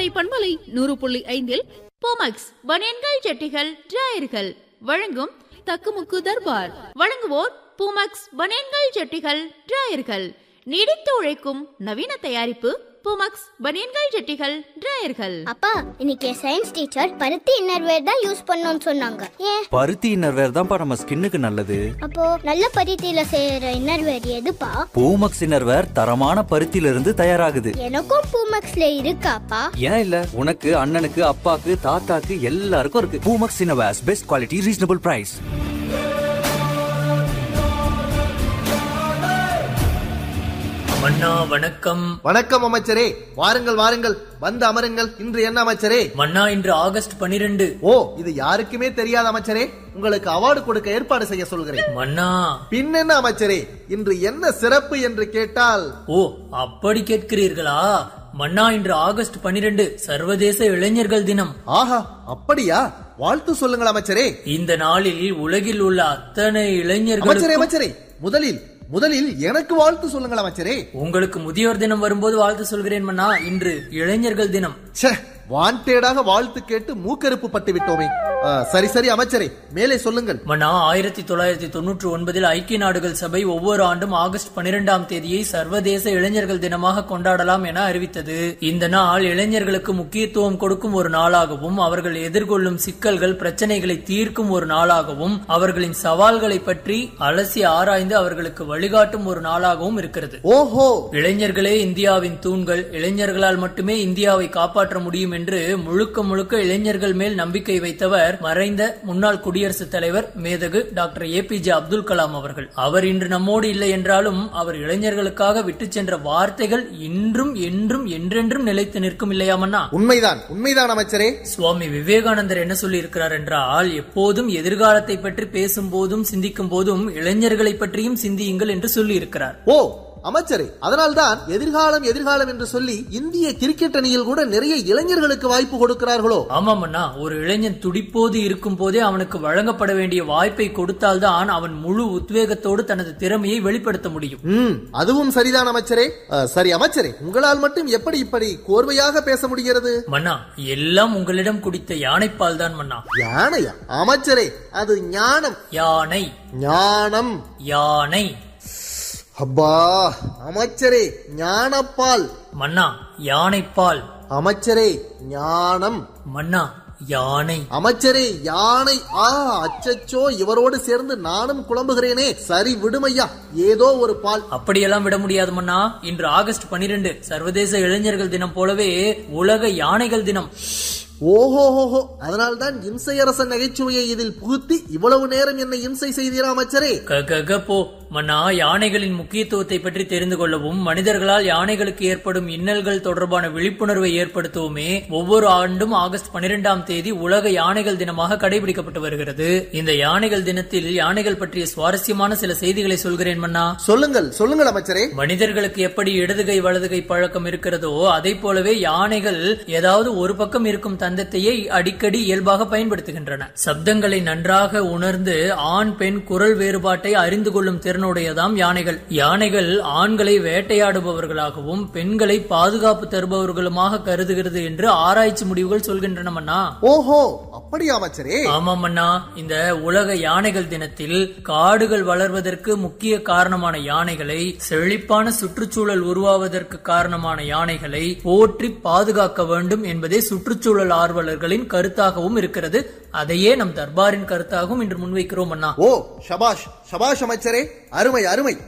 கோடை பண்பலை நூறு புள்ளி ஐந்தில் போமக்ஸ் பனியன்கள் ஜட்டிகள் டிராயர்கள் வழங்கும் தக்குமுக்கு தர்பார் வழங்குவோர் பூமக்ஸ் பனியன்கள் ஜட்டிகள் டிராயர்கள் நீடித்து உழைக்கும் நவீன தயாரிப்பு பூமக்ஸ் பனியன்கள் ஜட்டிகள் டிராயர்கள் அப்பா இன்னைக்கு சயின்ஸ் டீச்சர் பருத்தி இன்னர்வேர் தான் யூஸ் பண்ணணும்னு சொன்னாங்க ஏன் பருத்தி இன்னர்வேர் தான்ப்பா நம்ம ஸ்கின்னுக்கு நல்லது அப்போ நல்ல பருத்தியில செய்யற இன்னர்வேர் எதுப்பா பூமக்ஸ் இன்னர்வேர் தரமான பருத்தியில இருந்து தயாராகுது எனக்கும் பூமக்ஸ்ல இருக்காப்பா ஏன் இல்ல உனக்கு அண்ணனுக்கு அப்பாக்கு தாத்தாக்கு எல்லாருக்கும் இருக்கு Poomex innerwears best quality reasonable price மன்னா வணக்கம் வணக்கம் அமைச்சரே வாருங்கள் வாருங்கள் வந்து அமருங்கள் இன்று என்ன அமைச்சரே மன்னா இன்று ஆகஸ்ட் பனிரெண்டு ஓ இது யாருக்குமே தெரியாத அமைச்சரே உங்களுக்கு அவார்டு கொடுக்க ஏற்பாடு செய்ய சொல்கிறேன் மன்னா பின் என்ன அமைச்சரே இன்று என்ன சிறப்பு என்று கேட்டால் ஓ அப்படி கேட்கிறீர்களா மன்னா இன்று ஆகஸ்ட் பனிரெண்டு சர்வதேச இளைஞர்கள் தினம் ஆஹா அப்படியா வாழ்த்து சொல்லுங்கள் அமைச்சரே இந்த நாளில் உலகில் உள்ள அத்தனை அமைச்சரே இளைஞர்கள் அமைச்சரே முதலில் முதலில் எனக்கு வாழ்த்து சொல்லுங்கள் அமைச்சரே உங்களுக்கு முதியோர் தினம் வரும்போது வாழ்த்து சொல்கிறேன் மன்னா இன்று இளைஞர்கள் தினம் ச்சே வாண்டேடாக வாழ்த்து கேட்டு மூக்கறுப்பு பட்டு விட்டோமே ஆ, சரி சரி அமைச்சரே மேலே சொல்லுங்கள் மன்னா ஆயிரத்தி தொள்ளாயிரத்தி தொன்னூற்றி ஒன்பதில் ஐக்கிய நாடுகள் சபை ஒவ்வொரு ஆண்டும் ஆகஸ்ட் பனிரெண்டாம் தேதியை சர்வதேச இளைஞர்கள் தினமாக கொண்டாடலாம் என அறிவித்தது இந்த நாள் இளைஞர்களுக்கு முக்கியத்துவம் கொடுக்கும் ஒரு நாளாகவும் அவர்கள் எதிர்கொள்ளும் சிக்கல்கள் பிரச்சனைகளை தீர்க்கும் ஒரு நாளாகவும் அவர்களின் சவால்களை பற்றி அலசி ஆராய்ந்து அவர்களுக்கு வழிகாட்டும் ஒரு நாளாகவும் இருக்கிறது ஓஹோ இளைஞர்களே இந்தியாவின் தூண்கள் இளைஞர்களால் மட்டுமே இந்தியாவை காப்பாற்ற முடியும் என்று முழுக்க முழுக்க இளைஞர்கள் மேல் நம்பிக்கை வைத்தவர் மறைந்த முன்னாள் குடியரசுத் தலைவர் மேதகு doctor A P J Abdul Kalam அவர்கள் அவர் இன்று நம்மோடு இல்லை என்றாலும் அவர் இளைஞர்களுக்காக விட்டு சென்ற வார்த்தைகள் இன்றும் என்றும் என்றென்றும் நிலைத்து நிற்கும் இல்லையாமண்ணா உண்மைதான் உண்மைதான் அமைச்சரே சுவாமி விவேகானந்தர் என்ன சொல்லி இருக்கிறார் என்றால் எப்போதும் எதிர்காலத்தை பற்றி பேசும் போதும் சிந்திக்கும் போதும் இளைஞர்களை பற்றியும் சிந்தியுங்கள் என்று சொல்லி இருக்கிறார் ஓ அமைச்சரே அதனால்தான் எதிர்காலம் எதிர்காலம் என்று சொல்லி இந்திய கிரிக்கெட் அணியில் கூட நிறைய இளைஞர்களுக்கு வாய்ப்பு கொடுக்கிறார்களோ ஆமாம் அண்ணா ஒரு இளைஞன் துடிப்போது இருக்கும் போதே அவனுக்கு வழங்கப்பட வேண்டிய வாய்ப்பை கொடுத்தால்தான் அவன் முழு உத்வேகத்தோடு தனது திறமையை வெளிப்படுத்த முடியும் ம் அதுவும் சரிதான் அமைச்சரே அ, சரி அமைச்சரே உங்களால் மட்டும் எப்படி இப்படி கோர்வையாக பேச முடிகிறது மன்னா எல்லாம் உங்களிடம் குடித்த யானைப்பால் தான் மன்னா யானையா அமைச்சரே அது ஞானம் யானை ஞானம் யானை அப்பா அமைச்சரே ஞானப்பால் மன்னா யானைப்பால் அமைச்சரே ஞானம் மன்னா யானை அமைச்சரே யானை ஆ அச்சச்சோ இவரோடு சேர்ந்து நானும் குழம்புகிறேனே சரி விடுமையா ஏதோ ஒரு பால் அப்படியெல்லாம் விட முடியாது மன்னா இன்று ஆகஸ்ட் பனிரெண்டு சர்வதேச இளைஞர்கள் தினம் போலவே உலக யானைகள் தினம் ஓஹோஹோஹோ அதனால்தான் இம்சையரசன் நகைச்சுவையை இதில் புகுத்தி இவ்வளவு நேரம் என்னை இம்சை செய்தீரா அமைச்சரே க க, க, போ மன்னா யானைகளின் முக்கியத்துவத்தை பற்றி தெரிந்து கொள்ளவும் மனிதர்களால் யானைகளுக்கு ஏற்படும் இன்னல்கள் தொடர்பான விழிப்புணர்வை ஏற்படுத்தவுமே ஒவ்வொரு ஆண்டும் ஆகஸ்ட் பனிரெண்டாம் தேதி உலக யானைகள் தினமாக கடைபிடிக்கப்பட்டு வருகிறது இந்த யானைகள் தினத்தில் யானைகள் பற்றிய சுவாரஸ்யமான சில செய்திகளை சொல்கிறேன் மன்னா சொல்லுங்கள் சொல்லுங்கள் அமைச்சரே மனிதர்களுக்கு எப்படி இடதுகை வலதுகை பழக்கம் இருக்கிறதோ அதை போலவே யானைகள் ஏதாவது ஒரு பக்கம் இருக்கும் தந்தத்தையே அடிக்கடி இயல்பாக பயன்படுத்துகின்றன சப்தங்களை நன்றாக உணர்ந்து ஆண் பெண் குரல் வேறுபாட்டை அறிந்து கொள்ளும் திறனுடையதாம் யானைகள் யானைகள் ஆண்களை வேட்டையாடுபவர்களாகவும் பெண்களை பாதுகாப்பு தருபவர்களுமாக கருதுகிறது என்று ஆராய்ச்சி முடிவுகள் சொல்கின்றன மன்னா ஓஹோ அப்படியா அமைச்சரே ஆமாம் அண்ணா இந்த உலக யானைகள் தினத்தில் காடுகள் வளர்வதற்கு முக்கிய காரணமான யானைகளை செழிப்பான சுற்றுச்சூழல் உருவாவதற்கு காரணமான யானைகளை போற்றி பாதுகாக்க வேண்டும் என்பதே சுற்றுச்சூழல் ஆர்வலர்களின் கருத்தாகவும் இருக்கிறது அதையே நம் தர்பாரின் கருத்தாகவும் இன்று முன்வைக்கிறோம் அண்ணா ஓ ஷபாஷ் ஷபாஷ் அமைச்சரே அருமை அருமை